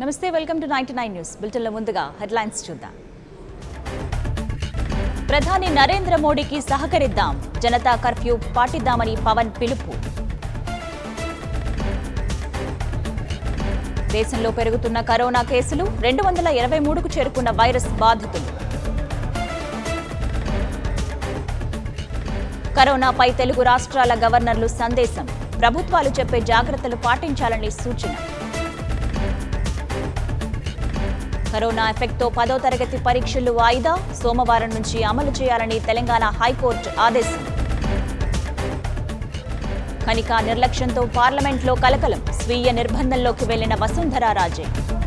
నమస్తే welcome to ninety nine news బులెటిన్లో ముందుగా హెడ్లైన్స్ చూద్దాం ప్రధాని నరేంద్ర మోడీకి సహకరిద్దాం జనతా కర్ఫ్యూ పాటిద్దామని పవన్ పిలుపు దేశంలో పెరుగుతున్న కరోనా కేసులు రెండు వందల ఇరవై మూడుకు చేరుకున్న వైరస్ బాధితులు కరోనాపై తెలుగు రాష్ట్రాల గవర్నర్లు సందేశం ప్రభుత్వాలు చెప్పే జాగ్రత్తలు పాటించాలని సూచన కరోనా ఎఫెక్ట్తో పదో తరగతి పరీక్షలు వాయిదా సోమవారం నుంచి అమలు చేయాలని తెలంగాణ హైకోర్టు ఆదేశం కనిక నిర్లక్ష్యంతో పార్లమెంట్లో కలకలం స్వీయ నిర్బంధంలోకి వెళ్లిన వసుంధరా రాజే